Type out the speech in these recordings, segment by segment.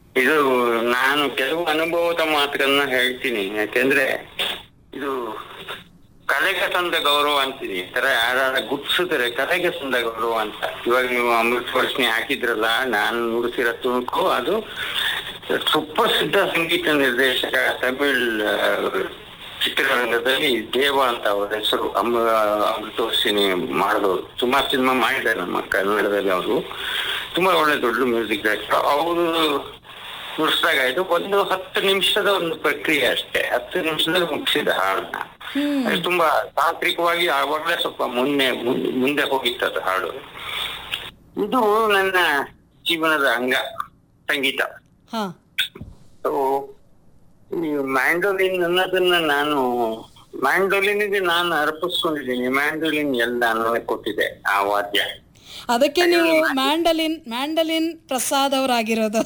ಇದು ನಾನು ಕೆಲವು ಅನುಭವದ ಮಾತುಗಳನ್ನ ಹೇಳ್ತೀನಿ ಯಾಕೆಂದ್ರೆ ಇದು ಕಲೆಗೆ ಸಂದ ಗೌರವ ಅಂತೀನಿ ಈ ತರ ಯಾರ ಗುರ್ತಿಸಿದ್ರೆ ಕಲೆಗೆ ಸಂದ ಗೌರವ ಅಂತ ಇವಾಗ ನೀವು ಅಮೃತ ವರ್ಷಣಿ ಹಾಕಿದ್ರಲ್ಲ ನಾನು ನುಡಿಸಿರೋ ತುಣುಕು ಅದು ಸುಪ್ರಸಿದ್ಧ ಸಂಗೀತ ನಿರ್ದೇಶಕ ತಮಿಳ್ ಆ, ಚಿತ್ರರಂಗದಲ್ಲಿ ದೇವ ಅಂತ ಅವ್ರ ಹೆಸರು ಅಮ ಅಮೃತ ವರ್ಷಿಣಿ ಮಾಡಿದವರು ಸುಮಾರು ಸಿನಿಮಾ ಮಾಡಿದ್ದಾರೆ ನಮ್ಮ ಕನ್ನಡದಲ್ಲಿ ಅವರು ತುಂಬಾ ಒಳ್ಳೆ ದೊಡ್ಡ ಮ್ಯೂಸಿಕ್ ಡೈರೆಕ್ಟರ್ ಅವರು ನುಡಿಸಿದಾಗ ಇದು ಒಂದು ಹತ್ತು ನಿಮಿಷದ ಒಂದು ಪ್ರಕ್ರಿಯೆ ಅಷ್ಟೇ ಹತ್ತು ನಿಮಿಷದಲ್ಲಿ ಮುಗಿಸಿದ ಹಾಡನ್ನ ಅದು ತುಂಬಾ ತಾಂತ್ರಿಕವಾಗಿ ಆವಾಗಲೇ ಸ್ವಲ್ಪ ಮುನ್ನೆ ಮುನ್- ಮುಂದೆ ಹೋಗಿತ್ತು ಅದು ಹಾಡು ಇದು ನನ್ನ ಜೀವನದ ಅಂಗ ಸಂಗೀತ ಹಾ ಸೊ ಈ ಮ್ಯಾಂಡೋಲಿನ್ ಅನ್ನೋದನ್ನ ನಾನು ಮ್ಯಾಂಡೋಲಿನ್ಗೆ ನಾನು ಅರ್ಪಿಸ್ಕೊಂಡಿದ್ದೀನಿ ಮ್ಯಾಂಡೋಲಿನ್ ಎಲ್ಲ ನನಗೆ ಕೊಟ್ಟಿದೆ ಆ ವಾದ್ಯ ಅದಕ್ಕೆ ನೀವು ಮ್ಯಾಂಡಲಿನ್ ಮ್ಯಾಂಡಲಿನ್ ಪ್ರಸಾದ್ ಅವರಾಗಿರೋದು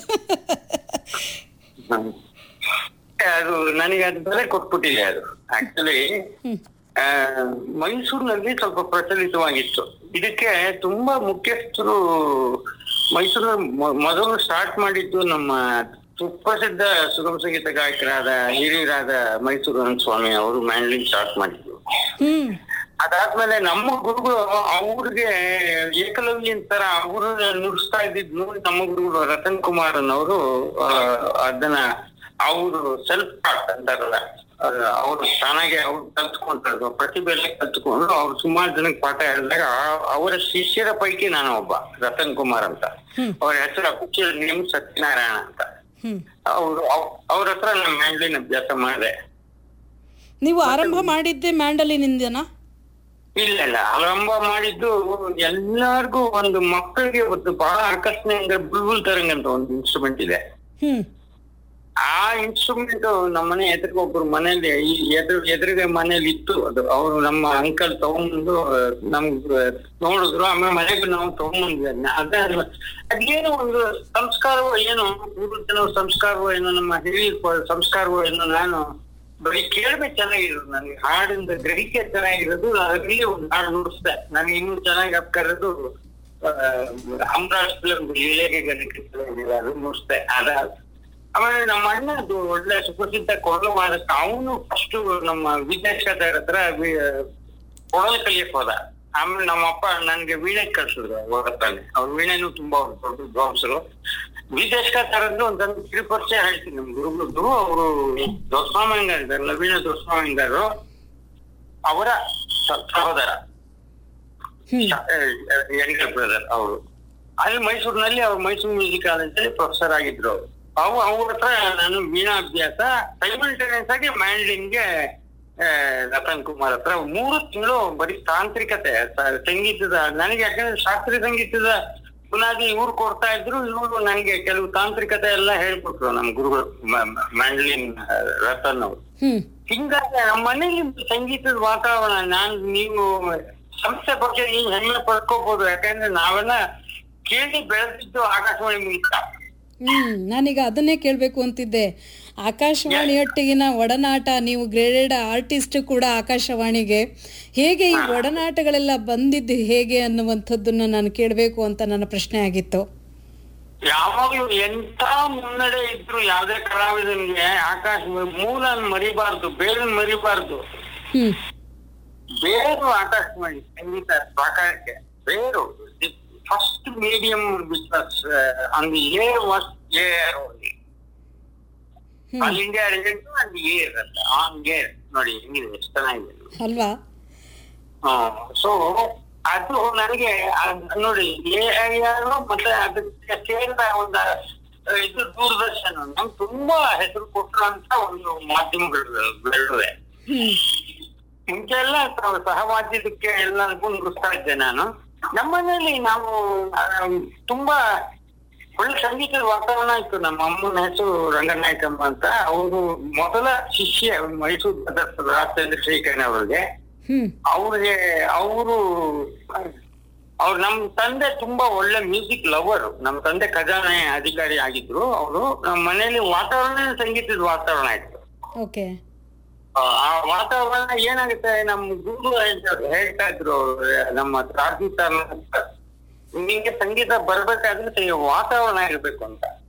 ಹ್ಮ್. ಅದು ನನಗೆ ಅದು ಬೆಲೆ ಕೊಟ್ಬಿಟ್ಟಿದೆ ಅದು ಆಕ್ಚುಲಿ ಮೈಸೂರಿನಲ್ಲಿ ಸ್ವಲ್ಪ ಪ್ರಚಲಿತವಾಗಿತ್ತು ಇದಕ್ಕೆ ತುಂಬಾ ಮುಖ್ಯಸ್ಥರು ಮೈಸೂರಿನ ಮೊ- ಮೊದಲು ಸ್ಟಾರ್ಟ್ ಮಾಡಿದ್ದು ನಮ್ಮ ಸುಪ್ರಸಿದ್ಧ ಸುಗಮ ಸಂಗೀತ ಗಾಯಕರಾದ ಹಿರಿಯರಾದ ಮೈಸೂರು ಸ್ವಾಮಿ ಅವರು ಮ್ಯಾಂಡ್ಲಿನ್ ಸ್ಟಾರ್ಟ್ ಮಾಡಿದ್ರು ಹ್ಮ್ ಅದಾದ್ಮೇಲೆ ನಮ್ಮ ಗುರುಗಳು ಅವ್ರಿಗೆ ಏಕಲವ್ಯನ್ ತರ ಅವರು ನುಡಿಸ್ತಾ ಇದ್ದಿದ್ ನೋಡಿ ನಮ್ಮ ಗುರುಗಳು ರತನ್ ಕುಮಾರ್ ಅನ್ನೋರು ಆ, ಅದನ್ನ ಅವರು ಸೆಲ್ಫ್ ಟಾಟ್ ಅಂತಾರಲ್ಲ ಅವರು ತಾನಾಗೆ ಅವ್ರು ಕಲ್ತ್ಕೊಂಡ್ರು ಪ್ರತಿಭೆಲ್ಲ ಕಲ್ತ್ಕೊಂಡು ಅವ್ರು ಸುಮಾರು ಜನಕ್ಕೆ ಪಾಠ ಹೇಳಿದಾಗ ಆ- ಅವರ ಶಿಷ್ಯರ ಪೈಕಿ ನಾನು ಒಬ್ಬ ರತನ್ ಕುಮಾರ್ ಅಂತ ಅವ್ರ ಹೆಸರು ಅಫಿಷಿಯಲ್ ನೇಮ್ ಸತ್ಯನಾರಾಯಣ ಅಂತ ಹ್ಮ್ ಅವ್ರು ಅವ್ರ ಹತ್ರ ನಾನು ಮ್ಯಾಂಡ್ಲಿನ್ ಅಭ್ಯಾಸ ಮಾಡಿದೆ ನೀವು ಆರಂಭ ಮಾಡಿದ್ದೆ ಮ್ಯಾಂಡಲಿನಿಂದನಾ ಇಲ್ಲ ಇಲ್ಲ ಆರಂಭ ಮಾಡಿದ್ದು ಎಲ್ಲಾರ್ಗೂ ಒಂದು ಮಕ್ಕಳಿಗೆ ಒಂದು ಬಹಳ ಆಕರ್ಷಣೆ ಅಂದ್ರೆ ಬುಲ್ಬುಲ್ ತರಂಗ್ ಅಂತ ಒಂದು ಇನ್ಸ್ಟ್ರೂಮೆಂಟ್ ಇದೆ ಹ್ಮ್ ಆ ಇನ್ಸ್ಟ್ರೂಮೆಂಟ್ ನಮ್ಮ ಮನೆ ಎದುರಿಗೆ ಒಬ್ರು ಮನೇಲಿ ಈ ಎದುರು ಎದುರಿಗೆ ಮನೇಲಿ ಇತ್ತು ಅದು ಅವರು ನಮ್ಮ ಅಂಕಲ್ ತಗೊಂಡು ನಮ್ಗೆ ನೋಡಿದ್ರು ಆಮೇಲೆ ಮನೆಗೆ ನಾವು ತಗೊಂಡ್ಬಂದ್ವಿ ಅದನ್ನ ಅದ ಅದೇನೋ ಒಂದು ಸಂಸ್ಕಾರವೋ ಏನೋ ಗುರುಜನ ಸಂಸ್ಕಾರವೋ ಏನೋ ನಮ್ಮ ಹಿರಿಯ ಸಂಸ್ಕಾರವೋ ಏನೋ ನಾನು ಬರೀ ಕೇಳ್ಬೆ ಚೆನ್ನಾಗಿರೋದು ನನಗೆ ಹಾಡಿಂದ ಗ್ರಹಿಕೆ ಚೆನ್ನಾಗಿರೋದು ಅದರಲ್ಲಿ ಒಂದು ಹಾಡು ನುಡಿಸ್ದೆ ನನಗೆ ಇನ್ನೂ ಚೆನ್ನಾಗಿ ಕರೆದು ಅಮರಾಜ್ ಫಿಲಂ ಲೀಲೆಗೆ ಗಣಿಕೆ ಅದು ನುಡಿಸ್ದೆ ಅದ ಆಮೇಲೆ ನಮ್ಮ ಅಣ್ಣದು ಒಳ್ಳೆ ಸುಪ್ರಸಿದ್ಧ ಕೊಡಲು ಮಾಡಕ್ಕೆ ಅವನು ಫಸ್ಟ್ ನಮ್ಮ ವಿದ್ಯಾಶಾಖರ್ ಹತ್ರ ಕೊಡಲು ಕಲಿಯಕ್ ಹೋದ ಆಮೇಲೆ ನಮ್ಮ ಅಪ್ಪ ನನ್ಗೆ ವೀಣೆ ಕಳ್ಸಿದ್ರು ಹೋಗತ್ತಾನೆ ಅವ್ರ ವೀಣೆನು ತುಂಬಾ ದೊಡ್ಡ ವಿದ್ವಾಂಸರು ವಿದ್ಯಾಶಾಖರ್ ಅಂದ್ರೆ ಒಂದೊಂದು ಕಿರುಪರಿಚಯ ಹೇಳ್ತೀನಿ ನಮ್ ಗುರುಗಳದ್ದು ಅವರು ದೊಡ್ಡಸ್ವಾಮಿಂಗಾರ ಇದಾರಲ್ಲ ವೀಣೆ ದೊಡ್ಡಸ್ವಾಮಿಂಗಾರು ಅವರ ಸ- ಸಹೋದರ ಹ್ಮ್ ಯಡಿಕಲ್ ಬ್ರದರ್ ಅವರು ಅಲ್ಲಿ ಮೈಸೂರಿನಲ್ಲಿ ಅವ್ರು ಮೈಸೂರು ಮ್ಯೂಸಿಕ್ ಕಾಲೇಜಲ್ಲಿ ಪ್ರೊಫೆಸರ್ ಆಗಿದ್ರು ಅವ್ರು ಅವು ಅವ್ರ ಹತ್ರ ನಾನು ವೀಣಾ ಅಭ್ಯಾಸ ಸೈಮಲ್ಟೇನಿಯಸ್ ಆಗಿ ಮ್ಯಾಂಡ್ಲಿನ್ಗೆ ರತನ್ ಕುಮಾರ್ ಹತ್ರ ಮೂರು ತಿಂಗಳು ಬರೀ ತಾಂತ್ರಿಕತೆ ಸ- ಸಂಗೀತದ ನನಗೆ ಯಾಕಂದ್ರೆ ಶಾಸ್ತ್ರೀಯ ಸಂಗೀತದ ಬುನಾದಿ ಇವ್ರು ಕೊಡ್ತಾ ಇದ್ರು ಇವರು ನನಗೆ ಕೆಲವು ತಾಂತ್ರಿಕತೆ ಎಲ್ಲ ಹೇಳ್ಕೊಟ್ರು ನಮ್ಮ ಗುರುಗಳು ಮ- ಮ- ಮ್ಯಾಂಡ್ಲಿನ್ ಆ, ರತನ್ ಅವರು ಹ್ಮ್ ಹಿಂಗಾಗಿ ನಮ್ಮ ಮನೇಲಿ ಸಂಗೀತದ ವಾತಾವರಣ ನಾನು ನೀವು ಸಂಸ್ಥೆ ಬಗ್ಗೆ ನೀವು ಹೆಮ್ಮೆ ಪಡ್ಕೋಬಹುದು ಯಾಕಂದ್ರೆ ನಾವೆಲ್ಲ ಕೇಳಿ ಬೆಳೆದಿದ್ದು ಆಕಾಶವಾಣಿ ಮೂಲಕ ಹ್ಮ್ ನಾನೀಗ ಅದನ್ನೇ ಕೇಳಬೇಕು ಅಂತಿದ್ದೆ ಆಕಾಶವಾಣಿಯೊಟ್ಟಿಗಿನ ಒಡನಾಟ ನೀವು ಗ್ರೇಡೆಡ್ ಆರ್ಟಿಸ್ಟ್ ಕೂಡ ಆಕಾಶವಾಣಿಗೆ ಹೇಗೆ ಈ ಒಡನಾಟಗಳೆಲ್ಲ ಬಂದಿದ್ದು ಹೇಗೆ ಅನ್ನುವಂಥದ್ದನ್ನ ನಾನು ಕೇಳಬೇಕು ಅಂತ ನನ್ನ ಪ್ರಶ್ನೆ ಆಗಿತ್ತು ಯಾವಾಗ್ಲೂ ಎಂತ ಮುನ್ನಡೆ ಇದ್ರು ಯಾವ್ದೇ ಕಲಾವಿದನಿಗೆ ಆಕಾಶ ಮೂಲ ಮರಿಬಾರ್ದು ಬೇರೆ ಮರಿಬಾರ್ದು ಹ್ಮ್ ಬೇರು ಆಕಾಶವಾಣಿ ಸಂಗೀತ ಸಾಕಾರಕ್ಕೆ ಬೇರು first medium business on the air was air only All India Radio and air ಅಂತ ಆನ್ ಏರ್ ನೋಡಿ ಹೆಂಗಿದೆ ಎಷ್ಟು ಚೆನ್ನಾಗಿದೆ ಅಲ್ವಾ ಸೊ ಅದು ನನಗೆ ಅದ್ ನೋಡಿ ಯಾರು ಮತ್ತೆ ಅದಕ್ಕೆ ಸೇರಿದ ಒಂದು ಇದು ದೂರದರ್ಶನ ನಂಗೆ ತುಂಬಾ ಹೆಸರು ಕೊಟ್ಟಿರುವಂತ ಒಂದು ಮಾಧ್ಯಮಗಳು ಬೆಳೆದಿವೆ ಹ್ಮ್ ಮುಂಚೆ ಎಲ್ಲ ಸ- ಸಹವಾದ್ಯದಕ್ಕೆ ಎಲ್ಲರಿಗೂ ನುಡಿಸ್ತಾ ಇದ್ದೆ ನಾನು ನಮ್ಮನೇಲಿ ನಾವು ಆ, ತುಂಬಾ ಒಳ್ಳೆ ಸಂಗೀತದ ವಾತಾವರಣ ಇತ್ತು ನಮ್ಮ ಅಮ್ಮನ ಹೆಸರು ರಂಗನಾಯಕಮ್ಮ ಅಂತ ಅವರು ಮೊದಲ ಶಿಷ್ಯ ಮೈಸೂರು ಪ್ರದರ್ಶನ ರಾಜೇಂದ್ರ ಶ್ರೀಕರಣ ಅವರಿಗೆ ಹ್ಮ್ ಅವ್ರಿಗೆ ಅವರು ಅವ್ರು ನಮ್ ತಂದೆ ತುಂಬಾ ಒಳ್ಳೆ ಮ್ಯೂಸಿಕ್ ಲವರ್ ನಮ್ಮ ತಂದೆ ಖಜಾನೆ ಅಧಿಕಾರಿ ಆಗಿದ್ರು ಅವರು ನಮ್ಮ ಮನೆಯಲ್ಲಿ ವಾತಾವರಣ ಸಂಗೀತದ ವಾತಾವರಣ ಇತ್ತು ಓಕೆ ಆ ಆ ವಾತಾವರಣ ಏನಾಗುತ್ತೆ ನಮ್ಮ ಗುರು ಹೇಳ್ತಾರೆ ಹೇಳ್ತಾ ಇದ್ರು ಅವ್ರು, ನಮ್ಮ ರಾಜಿ ಸರ್ ನಿಂಗೆ ಸಂಗೀತ ಬರ್ಬೇಕಾದ್ರೆ ಸ- ವಾತಾವರಣ ಇರ್ಬೇಕು ಅಂತ